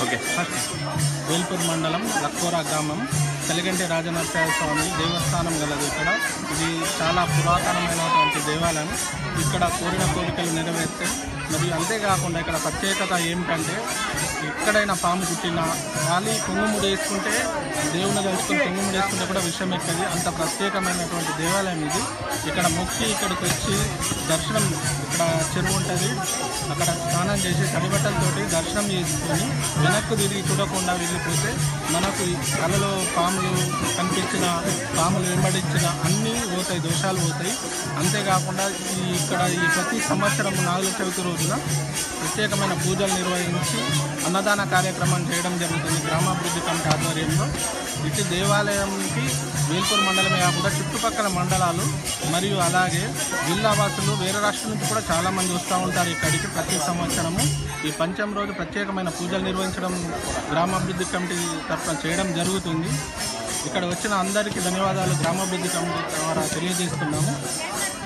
okay first Velpur మండలం లక్కోరా గ్రామం కలిగంటి రాజనరసింహ స్వామి దేవస్థానం గలదు ఇక్కడ ఇది చాలా పురాతనమైనటువంటి దేవాలయం ఇక్కడ కోరిన కోరికలు నెరవేర్తే మరియు అంతేకాకుండా ఇక్కడ ప్రత్యేకత ఏమిటంటే ఎక్కడైనా పాము కుట్టినా ఖాళీ కొంగుముడి వేసుకుంటే దేవుని తలుచుకుని కొంగుముడి వేసుకుంటే కూడా విషయం ఎక్కది అంత ప్రత్యేకమైనటువంటి దేవాలయం ఇది ఇక్కడ మొక్కి ఇక్కడికి వచ్చి దర్శనం ఇక్కడ చెరువు ఉంటుంది అక్కడ స్నానం చేసి తడిబట్టలతోటి దర్శనం చేసుకొని వెనక్కు తిరిగి చూడకుండా వెళ్ళిపోతే మనకు ఈ కళలో పాములు కనిపించిన పాములు వెంబడించిన అన్నీ పోతాయి దోషాలు పోతాయి అంతేకాకుండా ఈ ఇక్కడ ఈ ప్రతి సంవత్సరం నాగుల చవితి రోజున ప్రత్యేకమైన పూజలు నిర్వహించి అన్నదాన కార్యక్రమం చేయడం జరుగుతుంది గ్రామాభివృద్ధి కమిటీ ఆధ్వర్యంలో ఇటు దేవాలయంకి వేల్పూర్ మండలమే కాకుండా చుట్టుపక్కల మండలాలు మరియు అలాగే జిల్లా వాసులు వేరే రాష్ట్రం నుంచి కూడా చాలా మంది వస్తూ ఉంటారు ఇక్కడికి ప్రతి సంవత్సరము ఈ పంచం రోజు ప్రత్యేకమైన పూజలు నిర్వహించడం గ్రామాభివృద్ధి కమిటీ తరఫున చేయడం జరుగుతుంది ఇక్కడ వచ్చిన అందరికీ ధన్యవాదాలు గ్రామాభివృద్ధి కమిటీ ద్వారా తెలియజేస్తున్నాము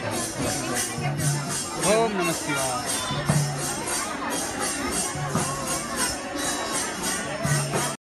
ఓం నమ శివాయ